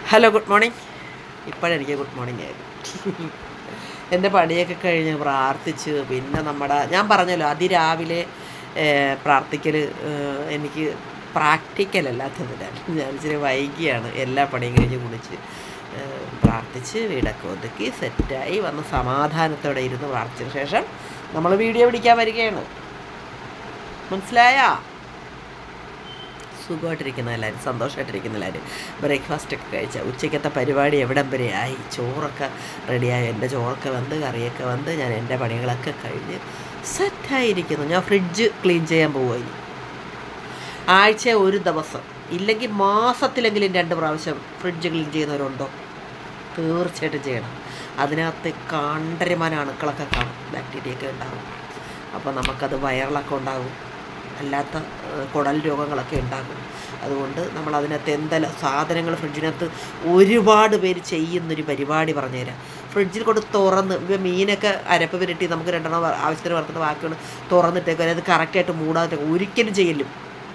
Hello good morning ഇപ്പോഴെനിക്ക് good morning ആയിരുന്നു എൻ്റെ പണിയൊക്കെ കഴിഞ്ഞ് പ്രാർത്ഥിച്ച് പിന്നെ നമ്മുടെ ഞാൻ പറഞ്ഞല്ലോ അതിരാവിലെ പ്രാർത്ഥിക്കൽ എനിക്ക് പ്രാക്ടിക്കലല്ലാത്തതിനാൽ ഞാൻ ഇച്ചിരി വൈകിയാണ് എല്ലാ പണിയും കഴിഞ്ഞ് കുളിച്ച് ഏഹ്, പ്രാർത്ഥിച്ച് വീടൊക്കെ ഒതുക്കി സെറ്റായി വന്ന് സമാധാനത്തോടെ ഇരുന്ന് പ്രാർത്ഥിച്ചതിന് ശേഷം നമ്മൾ വീഡിയോ പിടിക്കാൻ വരികയാണ് മനസ്സിലായാ സുഖമായിട്ടിരിക്കുന്ന എല്ലാവരും സന്തോഷമായിട്ടിരിക്കുന്ന എല്ലാവരും ബ്രേക്ക്ഫാസ്റ്റ് ഒക്കെ കഴിച്ച ഉച്ചയ്ക്കത്തെ പരിപാടി എവിടം വരെ ആയി ചോറൊക്കെ റെഡിയായി എൻ്റെ ചോറൊക്കെ വന്ന് കറിയൊക്കെ വന്ന് ഞാൻ എൻ്റെ പണികളൊക്കെ കഴിഞ്ഞ് സെറ്റായിരിക്കുന്നു ഞാൻ ഫ്രിഡ്ജ് ക്ലീൻ ചെയ്യാൻ പോവുകയായി ആഴ്ച ഒരു ദിവസം ഇല്ലെങ്കിൽ മാസത്തിലെങ്കിലും രണ്ട് പ്രാവശ്യം ഫ്രിഡ്ജ് ക്ലീൻ ചെയ്യുന്നവരുണ്ടോ തീർച്ചയായിട്ടും ചെയ്യണം അതിനകത്ത് കണ്ടരമാന അണുക്കളൊക്കെ കാണും ബാക്ടീരിയ ഒക്കെ ഉണ്ടാകും അപ്പോൾ നമുക്കത് വയറിളക്കം ഉണ്ടാകും അല്ലാത്ത ഏഹ്, കുടൽ രോഗങ്ങളൊക്കെ ഉണ്ടാകും അതുകൊണ്ട് നമ്മൾ അതിനകത്ത് എന്തെല്ലാം സാധനങ്ങൾ ഫ്രിഡ്ജിനകത്ത് ഒരുപാട് പേര് ചെയ്യുന്നൊരു പരിപാടി പറഞ്ഞുതരാം ഫ്രിഡ്ജിൽ കൊണ്ട് തുറന്ന് ഇപ്പം മീനൊക്കെ അരപ്പ് പുരട്ടി നമുക്ക് രണ്ടെണ്ണം വ- ആവശ്യത്തിന് വറുത്തിട്ട് ബാക്കിയാണ് തുറന്നിട്ടേക്കും അത് കറക്റ്റായിട്ട് മൂടാതെ ഒരിക്കലും ചെയ്യലും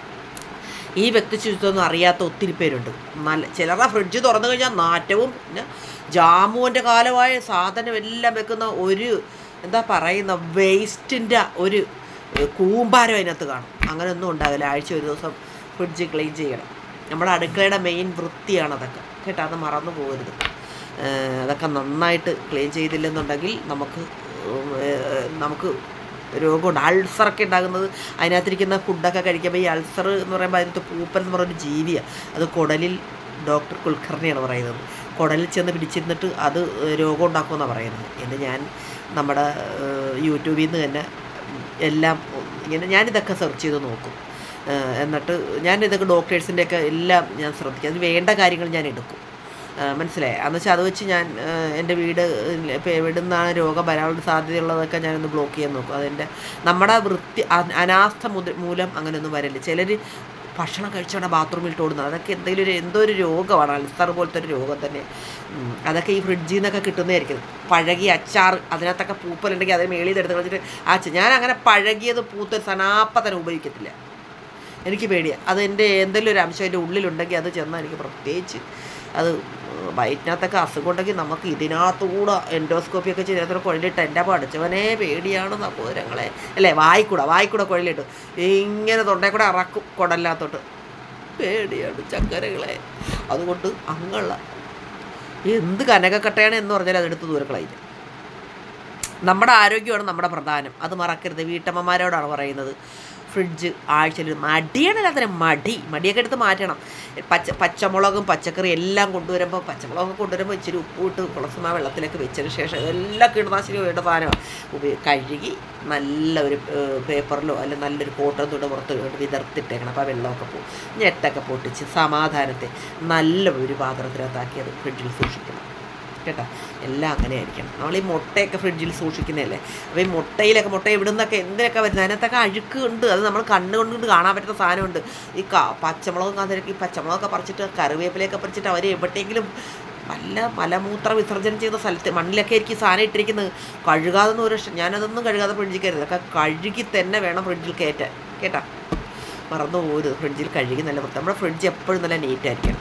ഈ വ്യക്തി ശുചിത്വമൊന്നും അറിയാത്ത ഒത്തിരി പേരുണ്ട് നല്ല ചിലരുടെ ഫ്രിഡ്ജ് തുറന്നു കഴിഞ്ഞാൽ നാറ്റവും പിന്നെ ജാമുവിൻ്റെ കാലമായ സാധനം എല്ലാം വെക്കുന്ന ഒരു എന്താ പറയുന്ന വേസ്റ്റിൻ്റെ ഒരു ഏഹ്, കൂമ്പാരം അതിനകത്ത് കാണും അങ്ങനെയൊന്നും ഉണ്ടാകില്ല ആഴ്ച ഒരു ദിവസം ഫ്രിഡ്ജ് ക്ലീൻ ചെയ്യണം നമ്മുടെ അടുക്കളയുടെ മെയിൻ വൃത്തിയാണ് അതൊക്കെ കേട്ടോ അത് മറന്നു പോകരുത് ഏഹ്, അതൊക്കെ നന്നായിട്ട് ക്ലീൻ ചെയ്തില്ലെന്നുണ്ടെങ്കിൽ നമുക്ക് ഉം, ഏഹ്, നമുക്ക് രോഗമുണ്ട് അൾസറൊക്കെ ഉണ്ടാകുന്നത് അതിനകത്തിരിക്കുന്ന ഫുഡൊക്കെ കഴിക്കുമ്പോൾ ഈ അൾസർ എന്ന് പറയുമ്പോൾ അതിനകത്ത് പൂപ്പൻ എന്ന് പറയുന്ന ജീവിയാണ് അത് കുടലിൽ ഡോക്ടർ കുൽക്കർണിയാണ് പറയുന്നത് കുടലിൽ ചെന്ന് പിടിച്ചിരുന്നിട്ട് അത് രോഗം ഉണ്ടാക്കുമെന്നാണ് പറയുന്നത് എന്ന് ഞാൻ നമ്മുടെ ഏഹ്, യൂട്യൂബിൽ നിന്ന് തന്നെ എല്ലാം ഇങ്ങനെ ഞാനിതൊക്കെ സെർച്ച് ചെയ്ത് നോക്കും ഏഹ്, എന്നിട്ട് ഞാൻ ഇതൊക്കെ ഡോക്ടേഴ്സിൻ്റെയൊക്കെ എല്ലാം ഞാൻ ശ്രദ്ധിക്കും അതിന് വേണ്ട കാര്യങ്ങൾ ഞാൻ എടുക്കും ഏഹ് മനസ്സിലായി എന്ന് വെച്ചാൽ അത് വെച്ച് ഞാൻ ഏഹ് എൻ്റെ വീട് ഇപ്പോൾ എവിടെ നിന്നാണ് രോഗം വരാനുള്ള സാധ്യതയുള്ളതൊക്കെ ഞാനൊന്ന് ബ്ലോക്ക് ചെയ്യാൻ നോക്കും അതെൻ്റെ നമ്മുടെ വൃത്തി അ- അനാസ്ഥ മുത മൂലം അങ്ങനെയൊന്നും വരില്ല ചിലർ ഭക്ഷണം കഴിച്ചോണ്ട് ബാത്റൂമിൽ ഓടുന്നത് അതൊക്കെ എന്തെങ്കിലും ഒരു എന്തോ ഒരു രോഗമാണ് അൾസർ പോലത്തെ ഒരു രോഗം തന്നെ ഉം. അതൊക്കെ ഈ ഫ്രിഡ്ജിൽ നിന്നൊക്കെ കിട്ടുന്നതായിരിക്കും പഴകിയ അച്ചാർ അതിനകത്തൊക്കെ പൂപ്പലുണ്ടെങ്കിൽ അത് മേളിൽ നിന്ന് എടുത്ത് കളിച്ചിട്ട് ആച്ച ഞാൻ അങ്ങനെ പഴകിയത് പൂത്ത സനാപ്പ തന്നെ ഉപയോഗിക്കത്തില്ല എനിക്ക് പേടിയാണ് അത് എൻ്റെ എന്തെങ്കിലും ഒരു അംശം എൻ്റെ ഉള്ളിലുണ്ടെങ്കിൽ അത് ചെന്നാൽ എനിക്ക് പ്രത്യേകിച്ച് അത് വയറ്റിനകത്തൊക്കെ അസുഖം ഉണ്ടെങ്കിൽ നമുക്ക് ഇതിനകത്തുകൂടെ എൻഡോസ്കോപ്പി ഒക്കെ ചെയ്തത്ര കുഴലിട്ട് എൻ്റെ പഠിച്ചവനെ പേടിയാണ് സഹോദരങ്ങളെ അല്ലേ വായിക്കൂടെ വായിക്കൂടെ കുഴലിട്ട് ഇങ്ങനെ തൊണ്ടേ കൂടെ ഇറക്കും കുടലിനകത്തോട്ട് പേടിയാണ് ചക്കരകളെ അതുകൊണ്ട് അങ്ങുള്ള എന്ത് കനകക്കട്ടയാണ് എന്ന് പറഞ്ഞാൽ അതെടുത്ത് ദൂരക്കളയില്ല നമ്മുടെ ആരോഗ്യമാണ് നമ്മുടെ പ്രധാനം അത് മറക്കരുത് വീട്ടമ്മമാരോടാണ് പറയുന്നത് ഫ്രിഡ്ജ് ആഴ്ചയിൽ മടിയാണ് അതിന് മടി മടിയൊക്കെ എടുത്ത് മാറ്റണം പച്ച പച്ചമുളകും പച്ചക്കറി എല്ലാം കൊണ്ടുവരുമ്പോൾ പച്ചമുളകൊക്കെ കൊണ്ടുവരുമ്പോൾ ഇച്ചിരി ഉപ്പിട്ട് കുളസുമാ വെള്ളത്തിലേക്ക് വെച്ചതിന് ശേഷം എല്ലാം കീടനാശിനി വേണ്ട സാധനമാണ് ഉപയോഗി കഴുകി നല്ല ഒരു പേപ്പറിലോ അല്ലെങ്കിൽ നല്ലൊരു കോട്ടൺ തുണി പുറത്ത് കൊണ്ട് വിതർത്തിട്ടേക്കണം അപ്പോൾ ആ വെള്ളമൊക്കെ പോകും ഞെട്ടൊക്കെ പൊട്ടിച്ച് സമാധാനത്തെ നല്ല ഒരു പാത്രത്തിനകത്താക്കി അത് ഫ്രിഡ്ജിൽ സൂക്ഷിക്കണം കേട്ടോ എല്ലാം അങ്ങനെ ആയിരിക്കണം നമ്മൾ ഈ മുട്ടയൊക്കെ ഫ്രിഡ്ജിൽ സൂക്ഷിക്കുന്നതല്ലേ അപ്പോൾ ഈ മുട്ടയിലൊക്കെ മുട്ട എവിടെ നിന്നൊക്കെ എന്തിനൊക്കെ വരുന്നത് അതിനകത്തൊക്കെ അഴുക്ക് ഉണ്ട് അത് നമ്മൾ കണ്ണുകൊണ്ട് കാണാൻ പറ്റുന്ന സാധനമുണ്ട് ഈ ക പച്ചമുളകും അതിനൊക്കെ ഈ പച്ചമുളകൊക്കെ പറിച്ചിട്ട് കറിവേപ്പിലയൊക്കെ പറിച്ചിട്ട് അവർ എവിടെയെങ്കിലും നല്ല മലമൂത്ര വിസർജനം ചെയ്ത സ്ഥലത്ത് മണ്ണിലൊക്കെ ആയിരിക്കും ഈ സാധനം ഇട്ടിരിക്കുന്നത് കഴുകാതെന്ന് ഒരു രക്ഷ- ഞാനതൊന്നും കഴുകാതെ ഫ്രിഡ്ജിൽ കയറുന്നത് ഒക്കെ കഴുകി തന്നെ വേണം ഫ്രിഡ്ജിൽ കയറ്റാൻ കേട്ടാ മറന്നു പോകരുത് ഫ്രിഡ്ജിൽ കഴുകി നല്ല വൃത്തി നമ്മുടെ ഫ്രിഡ്ജ് എപ്പോഴും നല്ല നീറ്റായിരിക്കണം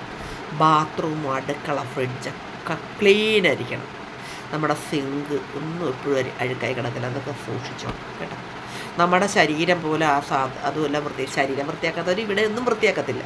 ബാത്റൂം അടുക്കള ഫ്രിഡ്ജൊക്കെ ക്ലീൻ ആയിരിക്കണം നമ്മുടെ സിങ്ക് ഒന്നും എപ്പോഴും അരി- അഴുക്കായി കിടക്കില്ല അതൊക്കെ സൂക്ഷിച്ചോണം കേട്ടോ നമ്മുടെ ശരീരം പോലെ ആ സാ അതുമെല്ലാം വൃത്തി ശരീരം വൃത്തിയാക്കാത്തവർ ഇവിടെ ഒന്നും വൃത്തിയാക്കത്തില്ല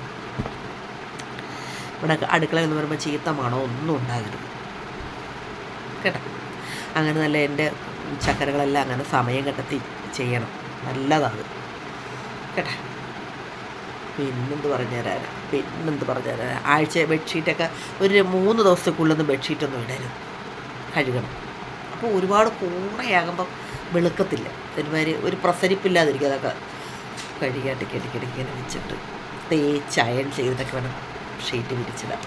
ഇവിടെ അടുക്കളയിൽ എന്ന് പറയുമ്പോൾ ചീത്ത മണോ ഒന്നും ഉണ്ടാകരുത് കേട്ടോ അങ്ങനെ നല്ല എൻ്റെ ചക്കരകളെല്ലാം അങ്ങനെ സമയം കണ്ടെത്തി ചെയ്യണം നല്ലതാണ് കേട്ടോ പിന്നെന്ത് പറഞ്ഞു തരാനാ പിന്നെന്ത് പറഞ്ഞു തരാനാ ആഴ്ച ബെഡ്ഷീറ്റൊക്കെ ഒരു മൂന്ന് ദിവസത്തേക്കുള്ളൊന്നും ബെഡ്ഷീറ്റൊന്നും ഇടരുത് കഴുകണം അപ്പോൾ ഒരുപാട് കൂറയാകുമ്പം വെളുക്കത്തില്ല ഒരുമാതിരി ഒരു പ്രസരിപ്പില്ലാതിരിക്കും അതൊക്കെ കഴുകിയാട്ടിക്ക് ഇടയ്ക്കിടയ്ക്ക് ഇങ്ങനെ വെച്ചിട്ട് തേച്ച് അയൺ ചെയ്തിട്ടൊക്കെ വേണം ഷീറ്റ് വിരിച്ചിടാം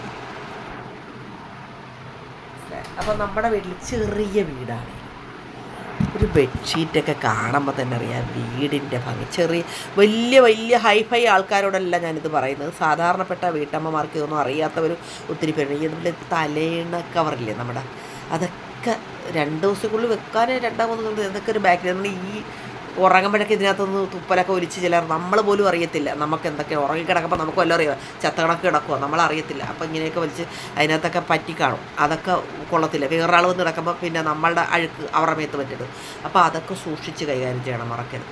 അപ്പം നമ്മുടെ വീട്ടിൽ ചെറിയ വീടാണ് ഒരു ബെഡ്ഷീറ്റൊക്കെ കാണുമ്പോൾ തന്നെ അറിയാം വീടിൻ്റെ ഭംഗി ചെറിയ വലിയ വലിയ ഹൈഫൈ ആൾക്കാരോടല്ല ഞാനിത് പറയുന്നത് സാധാരണപ്പെട്ട വീട്ടമ്മമാർക്ക് ഇതൊന്നും അറിയാത്തവർ ഒത്തിരി പേരുണ്ട് ഈ നമ്മുടെ തലേണ കവറില്ലേ നമ്മുടെ അതൊക്കെ രണ്ട് ദിവസത്തിനുള്ളിൽ വെക്കാൻ രണ്ടാം മൂന്ന് ദിവസം ഇതൊക്കെ ഒരു ബാക്കിൽ നമ്മൾ ഈ ഉറങ്ങുമ്പോഴൊക്കെ ഇതിനകത്തുനിന്ന് തുപ്പലൊക്കെ ഒലിച്ച് ചിലർ നമ്മൾ പോലും അറിയത്തില്ല നമുക്ക് എന്തൊക്കെ ഉറങ്ങി കിടക്കുമ്പോൾ നമുക്ക് വല്ലതും അറിയാം ചത്തകണക്ക് കിടക്കുമോ നമ്മൾ അറിയത്തില്ല അപ്പോൾ ഇങ്ങനെയൊക്കെ വലിച്ച് അതിനകത്തൊക്കെ പറ്റി കാണും അതൊക്കെ കൊള്ളത്തില്ല വേറൊരാൾ വന്ന് കിടക്കുമ്പോൾ പിന്നെ നമ്മളുടെ അഴുക്ക് അവരുടെ മേത്ത് പറ്റരുത് അപ്പോൾ അതൊക്കെ സൂക്ഷിച്ച് കൈകാര്യം ചെയ്യണം മറക്കരുത്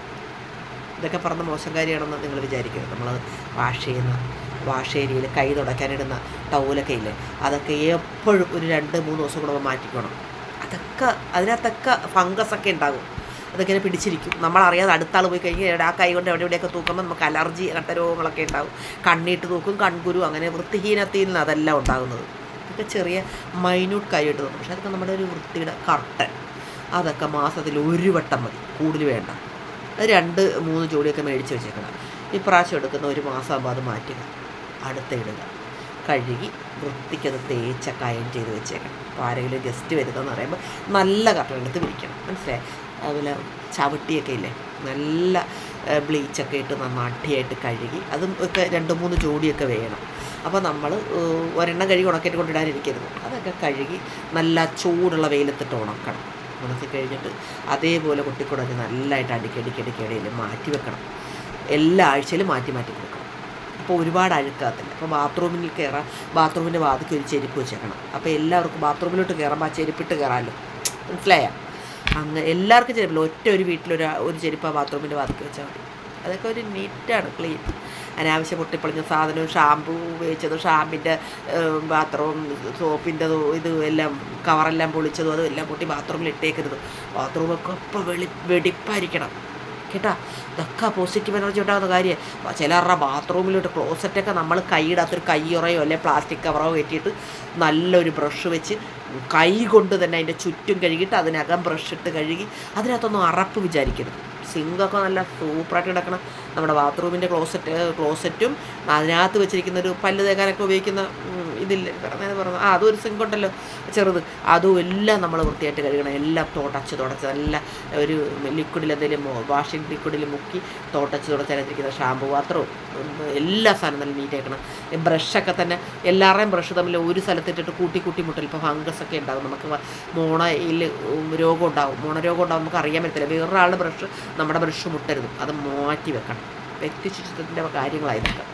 ഇതൊക്കെ പറഞ്ഞ മോശം കാര്യമാണെന്ന് നിങ്ങൾ വിചാരിക്കരുത് നമ്മൾ വാഷ് ചെയ്യുന്ന വാഷ് ഏരിയയിൽ കൈ തുടയ്ക്കാനിടുന്ന ടൗലൊക്കെ ഇല്ലേ അതൊക്കെ എപ്പോഴും ഒരു രണ്ട് മൂന്ന് ദിവസം കൂടെ മാറ്റിക്കണം അതൊക്കെ അതിനകത്തൊക്കെ ഫംഗസ് ഒക്കെ ഉണ്ടാകും അതൊക്കെ ഇങ്ങനെ പിടിച്ചിരിക്കും നമ്മളറിയാതെ അടുത്ത ആൾ പോയി കഴിഞ്ഞാൽ ആ കൈ കൊണ്ട് എവിടെ എവിടെയൊക്കെ തൂക്കുമ്പോൾ നമുക്ക് അലർജി അങ്ങനത്തെ രോഗങ്ങളൊക്കെ ഉണ്ടാകും കണ്ണീട്ട് തൂക്കും കൺകുരു അങ്ങനെ വൃത്തിഹീനത്തിൽ നിന്ന് അതെല്ലാം ഉണ്ടാകുന്നത് ഇതൊക്കെ ചെറിയ മൈന്യൂട്ട് കൈയിട്ട് തോന്നും പക്ഷെ അതൊക്കെ നമ്മുടെ ഒരു വൃത്തിയുടെ കർട്ടൻ അതൊക്കെ മാസത്തിൽ ഒരു വട്ടം മതി കൂടുതൽ വേണ്ട അത് രണ്ട് മൂന്ന് ജോഡിയൊക്കെ മേടിച്ച് വെച്ചേക്കണം ഇപ്രാവശ്യം എടുക്കുന്ന ഒരു മാസമാകുമ്പോൾ അത് മാറ്റുക അടുത്ത ഇടുക കഴുകി വൃത്തിക്കത് തേച്ചൊക്കെ അയൺ ചെയ്ത് വെച്ചേക്കണം അപ്പോൾ ആരെങ്കിലും ഗസ്റ്റ് വരുന്നതെന്ന് പറയുമ്പോൾ നല്ല കർട്ടൻ എടുത്ത് വിരിക്കണം മനസ്സിലായി അതുപോലെ ചവിട്ടിയൊക്കെ ഇല്ലേ നല്ല ബ്ലീച്ചൊക്കെ ഇട്ട് നന്നാട്ടിയായിട്ട് കഴുകി അതും ഒക്കെ രണ്ട് മൂന്ന് ജോഡിയൊക്കെ വേണം അപ്പോൾ നമ്മൾ ഒരെണ്ണം കഴുകി ഉണക്കിയിട്ട് കൊണ്ടിടാനിരിക്കരുത് അതൊക്കെ കഴുകി നല്ല ചൂടുള്ള വെയിലത്തിട്ട് ഉണക്കണം ഉണക്കി കഴിഞ്ഞിട്ട് അതേപോലെ കൊട്ടിക്കുടഞ്ഞ് നല്ലതായിട്ട് അടുക്കടിക്കടിക്കടിയിൽ മാറ്റി വെക്കണം എല്ലാ ആഴ്ചയിലും മാറ്റി മാറ്റി കൊടുക്കണം അപ്പോൾ ഒരുപാട് അഴുക്കാകത്തില്ല അപ്പോൾ ബാത്റൂമിൽ കയറാൻ ബാത്റൂമിൻ്റെ വാതിക്ക് ഒരു ചെരുപ്പ് വെച്ചേക്കണം അപ്പോൾ എല്ലാവർക്കും ബാത്റൂമിലോട്ട് കയറുമ്പോൾ ആ ചെരുപ്പിട്ട് കയറാമല്ലോ മനസ്സിലായ അങ്ങനെ എല്ലാവർക്കും ചെരുപ്പില്ല ഒറ്റ ഒരു വീട്ടിലൊരു ഒരു ചെരുപ്പ് ആ ബാത്റൂമിൻ്റെ വാതിക്ക് വെച്ചാൽ മതി അതൊക്കെ ഒരു നീറ്റാണ് ക്ലീൻ അനാവശ്യം പൊട്ടിപ്പൊളിഞ്ഞ സാധനവും ഷാമ്പു ഉപയോഗിച്ചതും ഷാമ്പിൻ്റെ ബാത്റൂം സോപ്പിൻ്റെ ഇത് എല്ലാം കവറെല്ലാം പൊളിച്ചതും അതും എല്ലാം പൊട്ടി ബാത്റൂമിൽ ഇട്ടേക്കരുത് ബാത്റൂമൊക്കെ ഇപ്പോൾ വെളി വെടിപ്പായിരിക്കണം കേട്ടാ ഇതൊക്കെ പോസിറ്റീവ് എനർജി ഉണ്ടാകുന്ന കാര്യം ചിലരുടെ ബാത്റൂമിലോട്ട് ക്ലോസറ്റൊക്കെ നമ്മൾ കൈയിടാത്തൊരു കയ്യുറയോ അല്ലെ പ്ലാസ്റ്റിക് കവറോ കെട്ടിയിട്ട് നല്ലൊരു ബ്രഷ് വെച്ച് കൈ കൊണ്ട് തന്നെ അതിൻ്റെ ചുറ്റും കഴുകിയിട്ട് അതിനകം ബ്രഷ് ഇട്ട് കഴുകി അതിനകത്തൊന്നും അറപ്പ് വിചാരിക്കരുത് സിങ്കൊക്കെ നല്ല സൂപ്പറായിട്ട് കിടക്കണം നമ്മുടെ ബാത്റൂമിൻ്റെ ക്ലോസറ്റ് ക്ലോസറ്റും അതിനകത്ത് വെച്ചിരിക്കുന്ന ഒരു പല്ല് തേക്കാനൊക്കെ ഉപയോഗിക്കുന്ന ഉം, ഇതില്ലേ പറഞ്ഞത് പറഞ്ഞു ആ അതും ഒരു സിങ്ക് ഉണ്ടല്ലോ ചെറുത് അതും എല്ലാം നമ്മൾ വൃത്തിയായിട്ട് കഴുകണം എല്ലാം തോട്ടച്ച് തുടച്ച് നല്ല ഒരു ലിക്വിഡിൽ എന്തെങ്കിലും വാഷിംഗ് ലിക്വിഡിൽ മുക്കി തോട്ടച്ച് തുടച്ചതിനകത്തിരിക്കുന്ന ഷാമ്പു പാത്രവും ഉം, എല്ലാ സാധനവും നല്ല നീറ്റാക്കണം ബ്രഷൊക്കെ തന്നെ എല്ലാവരുടെയും ബ്രഷ് തമ്മിൽ ഒരു സ്ഥലത്തിട്ടിട്ട് കൂട്ടി കൂട്ടി മുട്ടൽ ഇപ്പോൾ ഫംഗസ് ഒക്കെ ഉണ്ടാകും നമുക്ക് വ- മോണയിൽ ഉം, രോഗം ഉണ്ടാവും മോണരോഗം ഉണ്ടാവും നമുക്ക് അറിയാൻ പറ്റത്തില്ല വേറൊരാളുടെ ബ്രഷ് നമ്മുടെ ബ്രഷ് മുട്ടരുത് അത് മാറ്റി വെക്കണം വ്യക്തിശുചിത്വത്തിൻ്റെ കാര്യങ്ങളാണ് ഇതൊക്കെ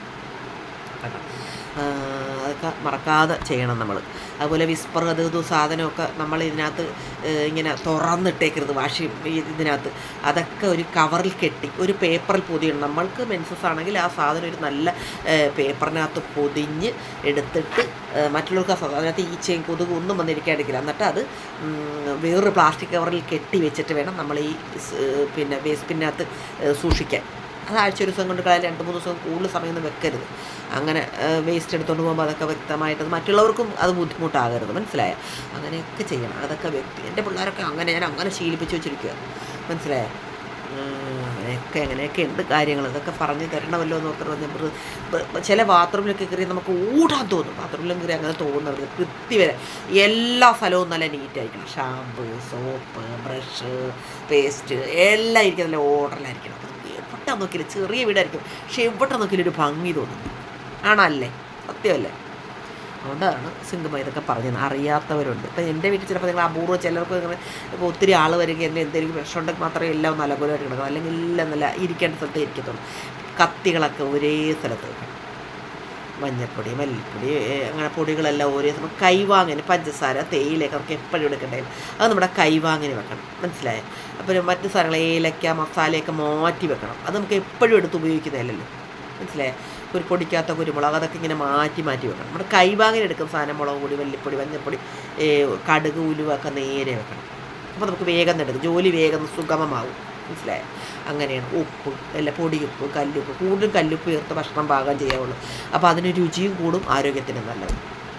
കേട്ടോ ആ, അതൊക്കെ മറക്കാതെ ചെയ്യണം നമ്മൾ അതുപോലെ വിസ്പർ അത് ഇത് സാധനമൊക്കെ നമ്മൾ ഇതിനകത്ത് ഏ, ഇങ്ങനെ തുറന്നിട്ടേക്കരുത് വാഷി ഇതിനകത്ത് അതൊക്കെ ഒരു കവറിൽ കെട്ടി ഒരു പേപ്പറിൽ പൊതിയണം നമ്മൾക്ക് മെൻസസ് ആണെങ്കിൽ ആ സാധനം ഒരു നല്ല ഏ, പേപ്പറിനകത്ത് പൊതിഞ്ഞ് എടുത്തിട്ട് ഏ, മറ്റുള്ളവർക്ക് ആ സാധനം അതിനകത്ത് ഈച്ചയും കൊതുകും ഒന്നും വന്നിരിക്കാണ്ടിരിക്കില്ല എന്നിട്ട് അത് ഉം, വേറൊരു പ്ലാസ്റ്റിക് കവറിൽ കെട്ടി വെച്ചിട്ട് വേണം നമ്മൾ ഈ സ്, പിന്നെ വേസ്റ്റ് പിന്നകത്ത് സൂക്ഷിക്കാൻ അത് ആഴ്ച ഒരു ദിവസം കൊണ്ട് കളയാൻ രണ്ട് മൂന്ന് ദിവസം കൂടുതൽ സമയമൊന്നും വെക്കരുത് അങ്ങനെ വേസ്റ്റ് എടുത്തുകൊണ്ട് പോകുമ്പോൾ അതൊക്കെ വ്യക്തമായിട്ട് അത് മറ്റുള്ളവർക്കും അത് ബുദ്ധിമുട്ടാകരുത് മനസ്സിലായോ അങ്ങനെയൊക്കെ ചെയ്യണം അതൊക്കെ വ്യക്തി എൻ്റെ പിള്ളേരൊക്കെ അങ്ങനെ ഞാൻ അങ്ങനെ ശീലിപ്പിച്ച് വെച്ചിരിക്കുക മനസ്സിലായോ ഉം, അങ്ങനെയൊക്കെ അങ്ങനെയൊക്കെ ഉണ്ട് കാര്യങ്ങൾ ഇതൊക്കെ പറഞ്ഞു തരണമല്ലോ എന്ന് ഓർത്ത് പറഞ്ഞ ബൃ- ബ- ചില ബാത്റൂമിലൊക്കെ കയറി നമുക്ക് ഓടാൻ തോന്നും ബാത്റൂമിലും കയറി അങ്ങനെ തോന്നുന്നത് കൃത്യ വരെ എല്ലാ സ്ഥലവും നല്ല നീറ്റായിരിക്കണം ഷാമ്പു സോപ്പ് ബ്രഷ് പേസ്റ്റ് എല്ലാം ഇരിക്കും നല്ല ഓർഡറിലായിരിക്കണം അപ്പോൾ നമുക്ക് എവിടെ നോക്കിയാലും ചെറിയ വീടായിരിക്കും പക്ഷെ എവിടെ നോക്കിയാലും ഒരു ഭംഗി തോന്നും ആണല്ലേ സത്യമല്ലേ അതുകൊണ്ടാണ് സിംഗുമായി ഇതൊക്കെ പറഞ്ഞത് അറിയാത്തവരുണ്ട് ഇപ്പം എൻ്റെ വീട്ടിൽ ചിലപ്പോൾ നിങ്ങൾ അപൂർവം ചിലർക്ക് ഇങ്ങനെ ഇപ്പോൾ ഒത്തിരി ആൾ വരികയെങ്കിൽ എന്തെങ്കിലും പ്രശ്നം ഉണ്ടെങ്കിൽ മാത്രമേ എല്ലാം നല്ല പോലെയായിട്ട് കിടക്കും അല്ലെങ്കിൽ എല്ലാം നല്ല ഇരിക്കേണ്ട സ്ഥലത്തേ ഇരിക്കത്തുള്ളൂ കത്തികളൊക്കെ ഒരേ സ്ഥലത്ത് വെക്കണം മഞ്ഞപ്പൊടി മല്ലിപ്പൊടി ഏ, അങ്ങനെ പൊടികളെല്ലാം ഒരേ സമയം കൈവാങ്ങിന് പഞ്ചസാര തേയിലയൊക്കെ നമുക്ക് എപ്പോഴും എടുക്കണ്ടേ അത് നമ്മുടെ കൈവാങ്ങിന് വെക്കണം മനസ്സിലായോ അപ്പോൾ മറ്റു സാധനങ്ങൾ ഏലക്ക മസാലയൊക്കെ മാറ്റി വെക്കണം അത് നമുക്ക് എപ്പോഴും എടുത്ത് ഉപയോഗിക്കുന്നതല്ലല്ലോ മനസ്സിലായോ ഒരു പൊടിക്കാത്ത കുരുമുളക് അതൊക്കെ ഇങ്ങനെ മാറ്റി മാറ്റി വെക്കണം നമ്മുടെ കൈവാങ്ങിന് എടുക്കുന്ന സാധനം മുളക് പൊടി മല്ലിപ്പൊടി മഞ്ഞപ്പൊടി ഏ, കടുക് ഉലുവൊക്കെ നേരെ വെക്കണം അപ്പോൾ നമുക്ക് വേഗം നടക്കും ജോലി വേഗം സുഗമമാവും മനസ്സിലായോ അങ്ങനെയാണ് ഉപ്പ് അല്ല പൊടിയുപ്പ് കല്ലുപ്പ് കൂടുതലും കല്ലുപ്പ് ചേർത്ത് ഭക്ഷണം പാകം ചെയ്യാവുള്ളൂ അപ്പോൾ അതിന് രുചിയും കൂടും ആരോഗ്യത്തിന് നല്ലത്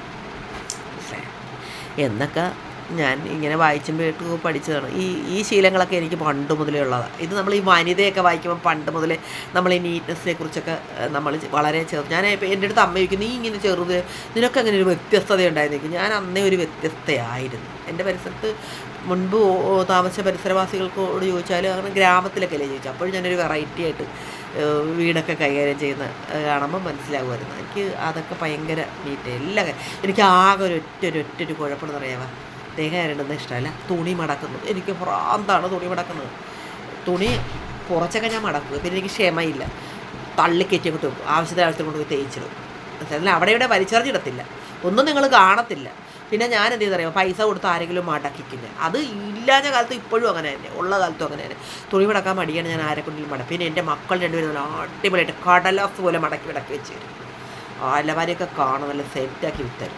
മനസ്സിലായോ എന്നൊക്കെ ഞാൻ ഇങ്ങനെ വായിച്ചും കേട്ട് പഠിച്ചതാണ് ഈ ഈ ശീലങ്ങളൊക്കെ എനിക്ക് പണ്ട് മുതലേ ഉള്ളതാണ് ഇത് നമ്മൾ ഈ വനിതയൊക്കെ വായിക്കുമ്പോൾ പണ്ട് മുതലേ നമ്മൾ ഈ നീറ്റ്നെസ്സിനെ കുറിച്ചൊക്കെ ഏഹ്, നമ്മൾ വളരെ ചെറു ഞാൻ ഇപ്പം എൻ്റെ അടുത്ത് അമ്മ ചോദിക്കും നീ ഇങ്ങനെ ചെറുത് നിനക്ക് അങ്ങനെ ഒരു വ്യത്യസ്തത ഉണ്ടായിരുന്നു ഞാൻ അന്നേ ഒരു വ്യത്യസ്തയായിരുന്നു എൻ്റെ പരിസരത്ത് മുൻപ് ഓ- ഓ താമസിച്ച പരിസരവാസികൾക്കോട് ചോദിച്ചാൽ അങ്ങനെ ഗ്രാമത്തിലൊക്കെ അല്ലേ ചോദിച്ചു അപ്പോഴും ഞാനൊരു വെറൈറ്റി ആയിട്ട് ഏഹ്, വീടൊക്കെ കൈകാര്യം ചെയ്യുന്ന ഏഹ്, കാണുമ്പോൾ മനസ്സിലാകുമായിരുന്നു എനിക്ക് അതൊക്കെ ഭയങ്കര നീറ്റ് എല്ലാ കാര്യം എനിക്ക് ആകെ ഒരു ഒറ്റ ഒരു ഒറ്റ ഒരു കുഴപ്പമെന്ന് പറയാമോ തേങ്ങ ഇരണ്ടുന്നത് ഇഷ്ടമല്ല തുണി മടക്കുന്നത് എനിക്ക് ഭ്രാന്താണ് തുണി മടക്കുന്നത് തുണി കുറച്ചൊക്കെ ഞാൻ മടക്കുക പിന്നെ എനിക്ക് ക്ഷമയില്ല തള്ളിക്കയറ്റി അങ്ങോട്ട് വെക്കും ആവശ്യത്തിന് ആവശ്യത്തിന് കൊണ്ട് പോയി തേച്ചിടും എന്നാൽ അവിടെ ഇവിടെ വലിച്ചെറിഞ്ഞിടത്തില്ല ഒന്നും നിങ്ങൾ കാണത്തില്ല പിന്നെ ഞാൻ എന്ത് ചെയ്തറിയാം പൈസ കൊടുത്ത് ആരെങ്കിലും മടക്കിക്കില്ല അത് ഇല്ലാഞ്ഞ കാലത്ത് ഇപ്പോഴും അങ്ങനെ തന്നെ ഉള്ള കാലത്തും അങ്ങനെ തന്നെ തുണി മടക്കാൻ മടിയാണ് ഞാൻ ആരെ കൊണ്ടെങ്കിലും മടക്കും പിന്നെ എൻ്റെ മക്കൾ രണ്ടുപേരും നല്ല അടിപൊളിയായിട്ട് കടലാസ് പോലെ മടക്കി മടക്കി വെച്ച് തരും അലമാരിയൊക്കെ കാണും നല്ല സെറ്റാക്കി വിത്തരും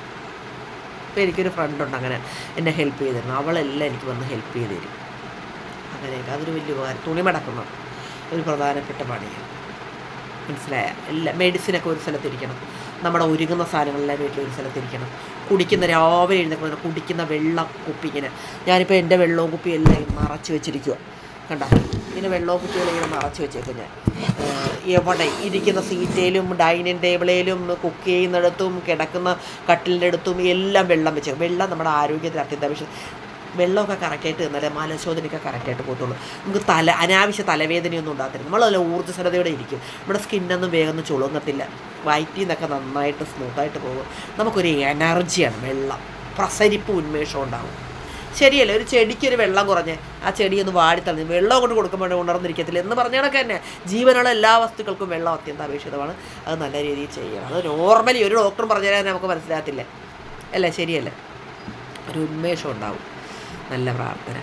ഇപ്പോൾ എനിക്കൊരു ഫ്രണ്ടുണ്ട് അങ്ങനെ എന്നെ ഹെൽപ്പ് ചെയ്തിരുന്നു അവളെല്ലാം എനിക്ക് വന്ന് ഹെൽപ്പ് ചെയ്ത് തരും അങ്ങനെയൊക്കെ അതൊരു വലിയ ഉപകാരം തുണി മടക്കുന്നത് ഒരു പ്രധാനപ്പെട്ട പണിയാണ് മനസ്സിലായ എല്ലാ മെഡിസിനൊക്കെ ഒരു സ്ഥലത്തിരിക്കണം നമ്മുടെ ഒരുങ്ങുന്ന സാധനങ്ങളെല്ലാം വീട്ടിൽ ഒരു സ്ഥലത്തിരിക്കണം കുടിക്കുന്ന രാവിലെ എഴുന്നേൽക്കുന്ന കുടിക്കുന്ന വെള്ളം കുപ്പി ഇങ്ങനെ ഞാനിപ്പോൾ എൻ്റെ വെള്ളവും കുപ്പി എല്ലാം ഇങ്ങനെ നിറച്ച് വെച്ചിരിക്കുക കണ്ട ഇങ്ങനെ വെള്ളവും കുപ്പികളും ഇങ്ങനെ നിറച്ച് വെച്ചേക്കും ഞാൻ ഏഹ് എവിടെ ഇരിക്കുന്ന സീറ്റയിലും ഡൈനിങ് ടേബിളിലും കുക്ക് ചെയ്യുന്നിടത്തും കിടക്കുന്ന കട്ടിലിൻ്റെ അടുത്തും എല്ലാം വെള്ളം വെച്ചേക്കും വെള്ളം നമ്മുടെ ആരോഗ്യത്തിന് അത്യന്താപേക്ഷിത വെള്ളമൊക്കെ കറക്റ്റായിട്ട് തന്നാലേ മലശോധനയൊക്കെ കറക്റ്റായിട്ട് പോകത്തുള്ളൂ നമുക്ക് തല അനാവശ്യ തലവേദനയൊന്നും ഉണ്ടാകത്തില്ല നമ്മളതിൽ ഊർജ്ജസ്വലതയോടെ ഇരിക്കും നമ്മുടെ സ്കിന്നൊന്നും വേഗം ഒന്നും ചുളുങ്ങത്തില്ല വയറ്റിൽ നിന്നൊക്കെ നന്നായിട്ട് സ്മൂത്തായിട്ട് പോകും നമുക്കൊരു എനർജിയാണ് വെള്ളം പ്രസരിപ്പ് ഉന്മേഷം ഉണ്ടാവും ശരിയല്ലേ ഒരു ചെടിക്ക് ഒരു വെള്ളം കുറഞ്ഞ് ആ ചെടി ഒന്ന് വാടിത്തളഞ്ഞ് വെള്ളം കൊണ്ട് കൊടുക്കുമ്പോൾ ഉണർന്നിരിക്കത്തില്ല എന്ന് പറഞ്ഞ കണക്ക് തന്നെ ജീവനുള്ള എല്ലാ വസ്തുക്കൾക്കും വെള്ളം അത്യന്താപേക്ഷിതമാണ് അത് നല്ല രീതിയിൽ ചെയ്യണം അത് നോർമലി ഒരു ഡോക്ടറും പറഞ്ഞു തരാൻ നമുക്ക് മനസ്സിലാകത്തില്ലേ അല്ലേ ശരിയല്ലേ ഒരു ഉന്മേഷം ഉണ്ടാവും നല്ല പ്രാർത്ഥന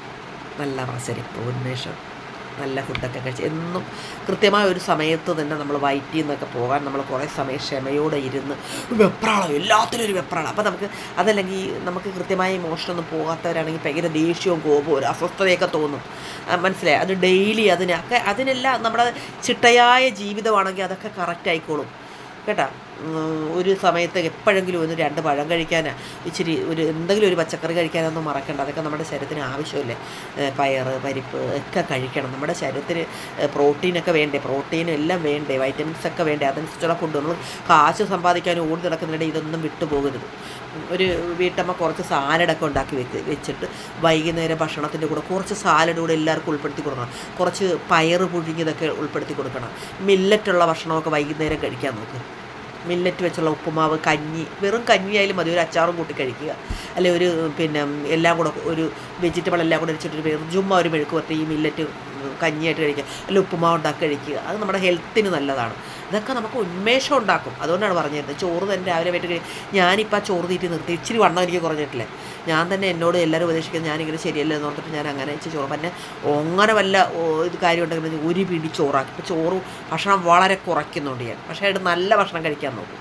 നല്ല പ്രസരിപ്പ് ഉന്മേഷം നല്ല ഫുഡൊക്കെ കഴിച്ച് എന്നും കൃത്യമായ ഒരു സമയത്ത് തന്നെ നമ്മൾ വയറ്റിൽ നിന്നൊക്കെ പോകാൻ നമ്മൾ കുറേ സമയം ക്ഷമയോടെ ഇരുന്ന് വെപ്രാളം എല്ലാത്തിനും ഒരു വെപ്രാളം അപ്പോൾ നമുക്ക് അതല്ലെങ്കിൽ നമുക്ക് കൃത്യമായ ഇമോഷനൊന്നും പോകാത്തവരാണെങ്കിൽ ഭയങ്കര ദേഷ്യവും കോപവും ഒരു അസ്വസ്ഥതയൊക്കെ തോന്നും ആ, മനസ്സിലായി അത് ഡെയിലി അതിനൊക്കെ അതിനെല്ലാം നമ്മുടെ ചിട്ടയായ ജീവിതമാണെങ്കിൽ അതൊക്കെ കറക്റ്റ് ആയിക്കോളും കേട്ടോ ഉം, ഒരു സമയത്ത് എപ്പോഴെങ്കിലും ഒന്ന് രണ്ട് പഴം കഴിക്കാനാ ഇച്ചിരി ഒരു എന്തെങ്കിലും ഒരു പച്ചക്കറി കഴിക്കാനൊന്നും മറക്കണ്ട അതൊക്കെ നമ്മുടെ ശരീരത്തിന് ആവശ്യമല്ലേ ഏ, പയറ് പരിപ്പ് ഒക്കെ കഴിക്കണം നമ്മുടെ ശരീരത്തിന് ഏ, പ്രോട്ടീനൊക്കെ വേണ്ടേ പ്രോട്ടീൻ എല്ലാം വേണ്ടേ വൈറ്റമിൻസ് ഒക്കെ വേണ്ടേ അതനുസരിച്ചുള്ള ഫുഡ് നമ്മൾ കാശ് സമ്പാദിക്കാൻ ഓടി നടക്കുന്നിടെ ഇതൊന്നും വിട്ടുപോകരുത് ഒരു വീട്ടമ്മ കുറച്ച് സാലഡൊക്കെ ഉണ്ടാക്കി വെച്ച് വെച്ചിട്ട് വൈകുന്നേരം ഭക്ഷണത്തിൻ്റെ കൂടെ കുറച്ച് സാലഡ് കൂടെ എല്ലാവർക്കും ഉൾപ്പെടുത്തി കൊടുക്കണം കുറച്ച് പയറ് പുഴുങ്ങിയതൊക്കെ ഉൾപ്പെടുത്തി കൊടുക്കണം മില്ലറ്റുള്ള ഭക്ഷണമൊക്കെ വൈകുന്നേരം കഴിക്കാൻ നോക്ക് മില്ലറ്റ് വെച്ചുള്ള ഉപ്പുമാവ് കഞ്ഞി വെറും കഞ്ഞി ആയാലും മതി ഒരു അച്ചാറും കൂട്ടി കഴിക്കുക അല്ലെ ഒരു പിന്നെ എല്ലാം കൂടെ ഒരു വെജിറ്റബിൾ എല്ലാം കൂടെ വെച്ചിട്ടൊരു വെറും ചുമ്മാ ഒരു മെഴുക്ക് പറ്റി ഈ മില്ലറ്റ് കഞ്ഞിയായിട്ട് കഴിക്കുക അല്ലെ ഉപ്പുമാവ് ഉണ്ടാക്കി കഴിക്കുക അത് നമ്മുടെ ഹെൽത്തിന് നല്ലതാണ് ഇതൊക്കെ നമുക്ക് ഉന്മേഷം ഉണ്ടാക്കും അതുകൊണ്ടാണ് പറഞ്ഞിരുന്നത് ചോറ് തന്നെ രാവിലെ പോയിട്ട് കഴി ഞാനിപ്പോൾ ആ ചോറ് തീറ്റി നിർത്തി ഇച്ചിരി വണ്ണം എനിക്ക് കുറഞ്ഞിട്ടില്ലേ ഞാൻ തന്നെ എന്നോട് എല്ലാവരും ഉപദേശിക്കുന്നത് ഞാനിങ്ങനെ ശരിയല്ല എന്ന് പറഞ്ഞിട്ട് ഞാൻ അങ്ങനെ വെച്ച് ചോറ് പിന്നെ അങ്ങനെ വല്ല ഓ, ഇത് കാര്യം ഉണ്ടെങ്കിൽ ഒരു പിടി ചോറാക്കി ഇപ്പോൾ ചോറ് ഭക്ഷണം വളരെ കുറയ്ക്കുന്നുണ്ട് ഞാൻ പക്ഷേ അത് നല്ല ഭക്ഷണം കഴിക്കാൻ നോക്കും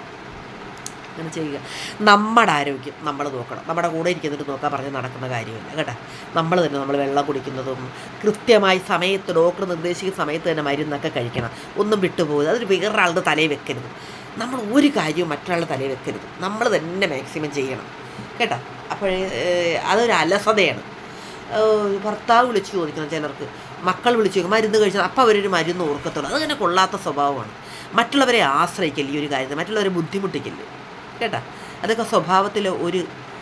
അങ്ങനെ ചെയ്യുക നമ്മുടെ ആരോഗ്യം നമ്മൾ നോക്കണം നമ്മുടെ കൂടെ ഇരിക്കുന്നിട്ട് നോക്കാൻ പറഞ്ഞ് നടക്കുന്ന കാര്യമില്ല കേട്ടോ നമ്മൾ തന്നെ നമ്മൾ വെള്ളം കുടിക്കുന്നതും കൃത്യമായി സമയത്ത് ഡോക്ടർ നിർദ്ദേശിക്കുന്ന സമയത്ത് തന്നെ മരുന്നൊക്കെ കഴിക്കണം ഒന്നും വിട്ടുപോകരുത് അതൊരു വേറൊരാളുടെ തലയിൽ വെക്കരുത് നമ്മൾ ഒരു കാര്യവും മറ്റൊരാളുടെ തലയിൽ വെക്കരുത് നമ്മൾ തന്നെ മാക്സിമം ചെയ്യണം കേട്ടോ അപ്പോഴേ ഏഹ്, അതൊരു അലസതയാണ് ഏഹ്, ഭർത്താവ് വിളിച്ചു ചോദിക്കണം ചിലർക്ക് മക്കൾ വിളിച്ചു ചോദിക്കും മരുന്ന് കഴിച്ചാൽ അപ്പോൾ അവരൊരു മരുന്ന് ഓർക്കത്തുള്ളൂ അതങ്ങനെ കൊള്ളാത്ത സ്വഭാവമാണ് മറ്റുള്ളവരെ ആശ്രയിക്കല്ലേ ഈ ഒരു കാര്യത്തിൽ മറ്റുള്ളവരെ ബുദ്ധിമുട്ടിക്കില്ലേ കേട്ടാ അതൊക്കെ സ്വഭാവത്തിൽ ഒരു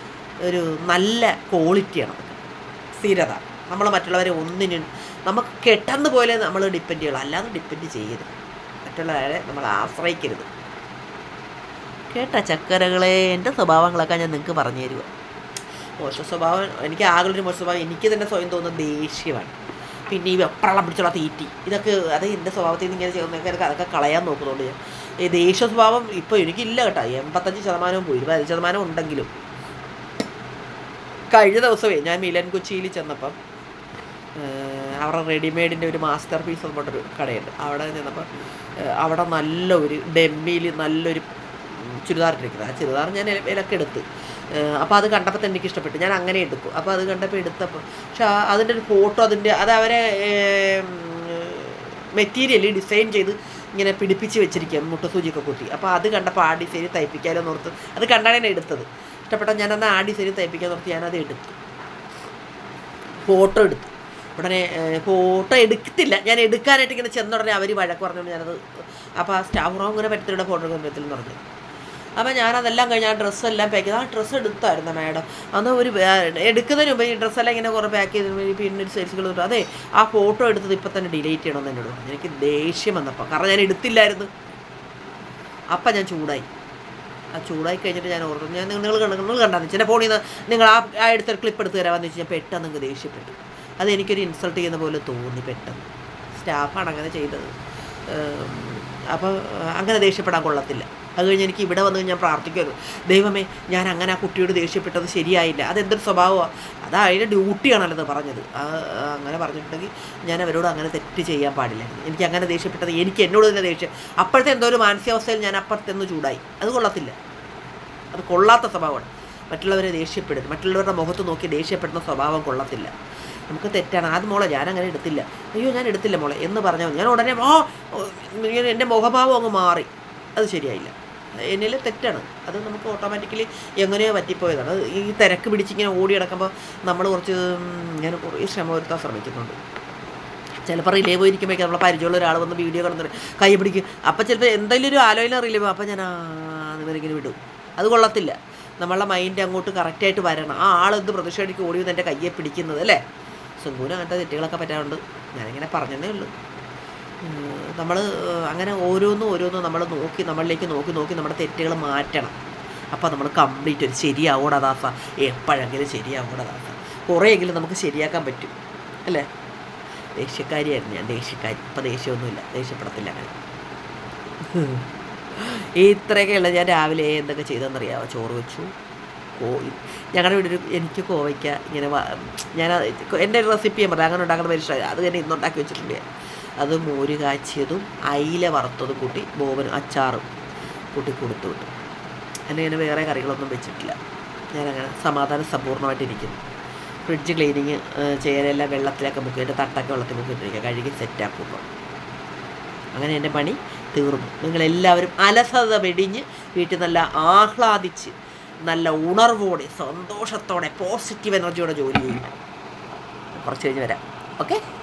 ഒരു നല്ല ക്വാളിറ്റിയാണ് അതൊക്കെ സ്ഥിരത നമ്മൾ മറ്റുള്ളവരെ ഒന്നിനും നമുക്ക് കെട്ടെന്ന് പോലെ നമ്മൾ ഡിപ്പെൻഡ് ചെയ്യണം അല്ലാതെ ഡിപ്പെൻഡ് ചെയ്യരുത് മറ്റുള്ളവരെ നമ്മൾ ആശ്രയിക്കരുത് കേട്ടാ ചക്കരകളെ എൻ്റെ സ്വഭാവങ്ങളൊക്കെ ഞാൻ നിങ്ങൾക്ക് പറഞ്ഞു തരുക മോശ സ്വഭാവം എനിക്ക് ആകെയുള്ളൊരു മോശ സ്വഭാവം എനിക്ക് തന്നെ സ്വയം തോന്നുന്ന ദേഷ്യമാണ് പിന്നെ ഈ വെപ്രളം പിടിച്ചുള്ള തീറ്റി ഇതൊക്കെ അത് എൻ്റെ സ്വഭാവത്തിൽ നിന്ന് ഇങ്ങനെ ചെയ്യുന്നതൊക്കെ അതൊക്കെ കളയാൻ നോക്കുന്നുണ്ട് ഞാൻ ഈ ദേഷ്യ സ്വഭാവം ഇപ്പോൾ എനിക്കില്ല കേട്ടോ എൺപത്തഞ്ച് ശതമാനവും പോയി ഇരുപത് ശതമാനം ഉണ്ടെങ്കിലും കഴിഞ്ഞ ദിവസമേ ഞാൻ മിലൻ കൊച്ചിയിൽ ചെന്നപ്പം ഏഹ് അവരുടെ റെഡിമെയ്ഡിൻ്റെ ഒരു മാസ്റ്റർ പീസ് എന്ന് പറഞ്ഞൊരു കടയുണ്ട് അവിടെ ചെന്നപ്പോൾ ഏഹ് അവിടെ നല്ല ഒരു ഡെമ്മിയിൽ നല്ലൊരു ഉം, ചുരിദാർ ഇട്ടിരിക്കുന്നത് ആ ചുരിദാർ ഞാൻ വില- വിലക്ക് എടുത്ത് അപ്പോൾ അത് കണ്ടപ്പോൾ തന്നെ എനിക്ക് ഇഷ്ടപ്പെട്ടു ഞാൻ അങ്ങനെ എടുക്കും അപ്പോൾ അത് കണ്ടപ്പോൾ എടുത്തപ്പോൾ പക്ഷെ ആ- അതിൻ്റെ ഒരു ഫോട്ടോ അതിൻ്റെ അത് അവരെ മെറ്റീരിയൽ ഡിസൈൻ ചെയ്ത് ഇങ്ങനെ പിടിപ്പിച്ച് വെച്ചിരിക്കുക മുട്ടസൂചിയൊക്കെ കുത്തി അപ്പോൾ അത് കണ്ടപ്പോൾ ആ ഡിസൈൻ തയ്പ്പിക്കാലോ ഓർത്ത് അത് കണ്ടാണ് ഞാൻ എടുത്തത് ഇഷ്ടപ്പെട്ട ഞാനന്ന് ആ ഡിസൈൻ തയ്പ്പിക്കാൻ ഓർത്ത് ഞാനത് എടുത്തു ഫോട്ടോ എടുത്തു ഉടനെ ഫോട്ടോ എടുക്കത്തില്ല ഞാൻ എടുക്കാനായിട്ട് ഇങ്ങനെ ചെന്ന ഉടനെ അവർ വഴക്ക് പറഞ്ഞുകൊണ്ട് ഞാനത് അപ്പോൾ ആ സ്റ്റാഫ് റൂം ഇങ്ങനെ പറ്റത്തില്ല ഫോട്ടോ എടുക്കാൻ പറ്റില്ലെന്ന് പറഞ്ഞു അപ്പോൾ ഞാനതെല്ലാം കഴിഞ്ഞ് ആ ഡ്രസ്സെല്ലാം പാക്ക് ചെയ്ത് ആ ഡ്രസ്സ് എടുത്തായിരുന്നു മാഡം അന്ന് ഒരു വേ- എടുക്കുന്നതിന് മുമ്പ് ഈ ഡ്രസ്സെല്ലാം ഇങ്ങനെ കുറേ പാക്ക് ചെയ്ത് പിന്നെ ഒരു സെയിൽസുകൾ കിട്ടും അതെ ആ ഫോട്ടോ എടുത്തത് ഇപ്പം തന്നെ ഡിലീറ്റ് ചെയ്യണമെന്ന് എന്നോട് പറഞ്ഞു എനിക്ക് ദേഷ്യം വന്നപ്പോൾ കാരണം ഞാൻ എടുത്തില്ലായിരുന്നു അപ്പം ഞാൻ ചൂടായി ആ ചൂടായി കഴിഞ്ഞിട്ട് ഞാൻ ഓർത്തു ഞാൻ നിങ്ങൾ കണ്ട നിങ്ങൾ കണ്ടാന്ന് വെച്ചാൽ ഫോണിൽ നിന്ന് നിങ്ങൾ ആ ആ എടുത്തൊരു ക്ലിപ്പ് എടുത്ത് തരാമെന്ന് വെച്ച് ഞാൻ പെട്ടെന്ന് അങ്ങ് ദേഷ്യപ്പെട്ടു അത് എനിക്കൊരു ഇൻസൾട്ട് ചെയ്യുന്ന പോലെ തോന്നി പെട്ടെന്ന് സ്റ്റാഫാണ് അങ്ങനെ ചെയ്തത് അപ്പോൾ അങ്ങനെ ദേഷ്യപ്പെടാൻ കൊള്ളത്തില്ല അത് കഴിഞ്ഞ് എനിക്ക് ഇവിടെ വന്ന് ഞാൻ പ്രാർത്ഥിക്കുമല്ലോ ദൈവമേ ഞാൻ അങ്ങനെ ആ കുട്ടിയോട് ദേഷ്യപ്പെട്ടത് ശരിയായില്ല അതെന്തൊരു സ്വഭാവമാണ് അത് അതിൻ്റെ ഡ്യൂട്ടിയാണല്ലോ അത് പറഞ്ഞത് ആ, ആ, അങ്ങനെ പറഞ്ഞിട്ടുണ്ടെങ്കിൽ ഞാൻ അവരോട് അങ്ങനെ തെറ്റ് ചെയ്യാൻ പാടില്ലായിരുന്നു എനിക്ക് അങ്ങനെ ദേഷ്യപ്പെട്ടത് എനിക്ക് എന്നോട് തന്നെ ദേഷ്യം അപ്പോഴത്തെ എന്തോ ഒരു മാനസികാവസ്ഥയിൽ ഞാൻ അപ്പുറത്തെന്ന് ചൂടായി അത് കൊള്ളത്തില്ല അത് കൊള്ളാത്ത സ്വഭാവമാണ് മറ്റുള്ളവരെ ദേഷ്യപ്പെടുന്നത് മറ്റുള്ളവരുടെ മുഖത്ത് നോക്കി ദേഷ്യപ്പെടുന്ന സ്വഭാവം കൊള്ളത്തില്ല നമുക്ക് തെറ്റാണ് ആദ്യം മോളെ ഞാൻ അങ്ങനെ എടുത്തില്ല അയ്യോ ഞാൻ എടുത്തില്ല മോളെ എന്ന് പറഞ്ഞാൽ മതി. ഞാൻ ഉടനെ ഓ ഓ, ഇങ്ങനെ എൻ്റെ മുഖഭാവം അങ്ങ് മാറി അത് ശരിയായില്ല എന്നിൽ തെറ്റാണ് അത് നമുക്ക് ഓട്ടോമാറ്റിക്കലി എങ്ങനെയോ പറ്റിപ്പോയതാണ് അത് ഈ തിരക്ക് പിടിച്ചിങ്ങനെ ഓടി കിടക്കുമ്പോൾ നമ്മൾ കുറച്ച് ഉം, ഇങ്ങനെ കുറേ ശ്രമം വരുത്താൻ ശ്രമിക്കുന്നുണ്ട് ചിലപ്പോൾ റിലേ പോയിരിക്കുമ്പോഴേക്കും നമ്മളെ പരിചയമുള്ള ഒരാൾ വന്ന് വീഡിയോ കടന്നിട്ട് കൈ പിടിക്കും അപ്പം ചിലപ്പോൾ എന്തെങ്കിലും ഒരു ആലോചന റിലേ പോകും അപ്പം ഞാൻ ആ ഇവരിങ്ങനെ വിടും അത് കൊള്ളത്തില്ല നമ്മളെ മൈൻഡ് അങ്ങോട്ട് കറക്റ്റായിട്ട് വരണം ആ ആളെന്ത് പ്രതിഷേധിക്ക് ഓടി വന്ന് എൻ്റെ കയ്യെ പിടിക്കുന്നത് അല്ലേ സുങ്കൂന് അങ്ങനത്തെ തെറ്റുകളൊക്കെ പറ്റാറുണ്ട് ഞാനിങ്ങനെ പറഞ്ഞതേ ഉള്ളൂ നമ്മൾ അങ്ങനെ ഓരോന്നും ഓരോന്നും നമ്മൾ നോക്കി നമ്മളിലേക്ക് നോക്കി നോക്കി നമ്മുടെ തെറ്റുകൾ മാറ്റണം അപ്പോൾ നമ്മൾ കംപ്ലീറ്റ് ഒരു ശരിയാവൂടാ ദാസ എപ്പോഴെങ്കിലും ശരിയാവൂടാ ദാസ കുറേയെങ്കിലും നമുക്ക് ശരിയാക്കാൻ പറ്റും അല്ലേ ദേഷ്യക്കാരിയായിരുന്നു ഞാൻ ദേഷ്യക്കാരി ഇപ്പം ദേഷ്യമൊന്നുമില്ല ദേഷ്യപ്പെടത്തില്ല അങ്ങനെ ഇത്രയൊക്കെയുള്ള ഞാൻ രാവിലെ എന്തൊക്കെ ചെയ്തെന്നറിയാമോ ചോറ് വെച്ചു കോ ഞങ്ങളുടെ വീട്ടിൽ ഒരു എനിക്ക് കോവയ്ക്ക ഇങ്ങനെ വ- ഞാൻ എൻ്റെ ഒരു റെസിപ്പി ഞാൻ പറയാം അങ്ങനെ ഉണ്ടാക്കുന്ന വലിയ ഇഷ്ടമായി അത് തന്നെ ഇന്നുണ്ടാക്കി വെച്ചിട്ടുണ്ട് ഞാൻ അത് മോര് കാച്ചിയതും അയില വറുത്തതും കൂട്ടി ബോബനും അച്ചാറും കൂട്ടി കൊടുത്തു വിട്ടു എന്നെ ഞാൻ വേറെ കറികളൊന്നും വെച്ചിട്ടില്ല ഞാനങ്ങനെ സമാധാനം സമ്പൂർണ്ണമായിട്ടിരിക്കുന്നു ഫ്രിഡ്ജ് ക്ലീനിങ് ചെയ്യാനെല്ലാം വെള്ളത്തിലൊക്കെ മുക്കി എൻ്റെ തട്ടൊക്കെ വെള്ളത്തിൽ മുക്കിയിട്ടിരിക്കുക കഴുകി സെറ്റാക്കുമ്പോൾ അങ്ങനെ എൻ്റെ പണി തീർന്നു നിങ്ങളെല്ലാവരും അലസത വെടിഞ്ഞ് വീട്ടിൽ നല്ല ആഹ്ലാദിച്ച് നല്ല ഉണർവോടെ സന്തോഷത്തോടെ പോസിറ്റീവ് എനർജിയോടെ ജോലി ചെയ്യും കുറച്ച് കഴിഞ്ഞ് വരാം ഓക്കെ